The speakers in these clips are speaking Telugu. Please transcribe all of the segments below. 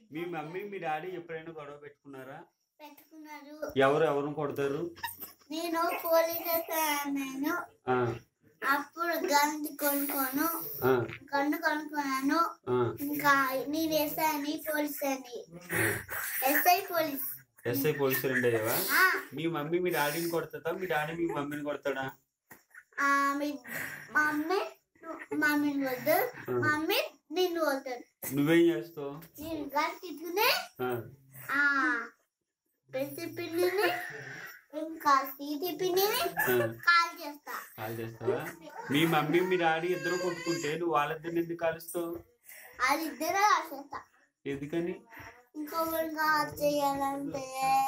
మీ మమ్మీ మీ డాడీ ఎప్పుడైనా గొడవ పెట్టుకున్నారా పెట్టుకున్నారు ఎవరు ఎవరిని కొడతారు నేను పోలీస్ నేను ఆ, అప్పుడు గన్ కొనుక్కోను ఆ, గన్ను కొనుక్కున్నాను ఆ. ఇంకా నేను ఎస్ఐ అని పోలీస్ అని ఎస్ఐ పోలీస్ ఎస్ఐ పోలీసు రెండు అయ్యావా ఆ, మీ మమ్మీ మీ డాడీని కొడతాదా మీ డాడీ మీ మమ్మీని కొడతాడా ఆ, మీ మమ్మీ మమ్మీని వద్దు మమ్మీ నిన్ను వద్దు నువ్వేం చేస్తావు నేను గన్ తిట్టుకునే ఆ, ఆ పెద్ద పిన్నిని ఇంకా సీటి పిన్నిని ఆ, కాల్ చేస్తా కాల్ చేస్తావా మీ మమ్మీ మీ డాడీ ఇద్దరు కొట్టుకుంటే నువ్వు వాళ్ళిద్దరిని ఎందుకు కాలుస్తావు అది ఇద్దరే రాసేస్తా ఎందుకని ఇంకొకరిగా చేయాలంటే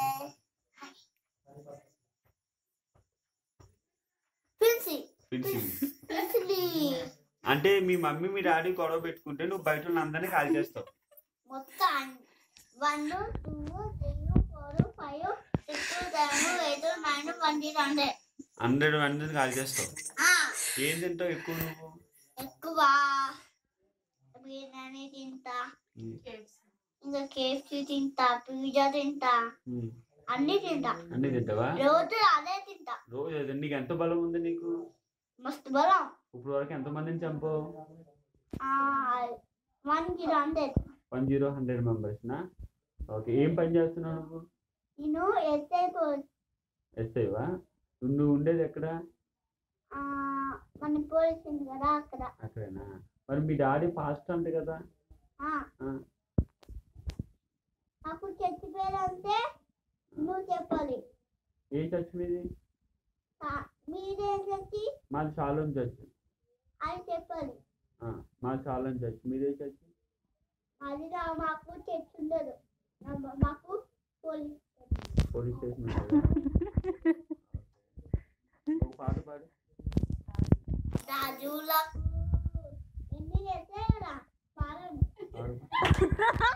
పిలిచి పిలిచి పిలిచి అంటే మీ మమ్మీ మీ డాడీ గొడవ పెట్టుకుంటే నువ్వు బయట ఉన్న అందరినీ కాల్ చేస్తావు మొత్తం one two three four five six seven eight nine twenty hundred hundred అందరిని కాల్ చేస్తావు ఏం తింటావు ఎక్కువ నువ్వు ఎక్కువ బిర్యానీ తింటా ఇంకా కేఎఫ్సి తింటా పిజ్జా తింటా ఉమ్. అన్ని తింటా అన్ని తింటావా రోజు అదే తింటా రోజు అదే. నీకు ఎంత బలం ఉంది నీకు మస్తు బలం ఇప్పుడు వరకు ఎంత మందిని చంపావు one kilo hundred one zero hundred members నా ఓకే ఏం పని చేస్తున్నావు నువ్వు నేను ఎస్ఐ ఎస్ఐవా నువ్వు ఉండేది ఎక్కడ మన పోలీస్ ఉంది కదా అక్కడ అక్కడేనా మరి మీ డాడీ ఫాస్ట్ అంట కదా ఆ, ఆ, నాకు చర్చి పేరు అంటే నువ్వు చెప్పాలి ఏ చర్చ్ మీది ఆ, మీరేం చర్చి మాది చాలం చర్చ్ అది చెప్పాలి ఆ, మాది చాలం చర్చ్ మీదే చర్చ్ అది నా మాకు చర్చి ఉండదు నా- మాకు పోలీస్ పోలీస్ స్టేషన్ ఉంటుందా? ఒక పాట పాడు రాజులకు ఎన్ని చేస్తే కదా పారం పాడు.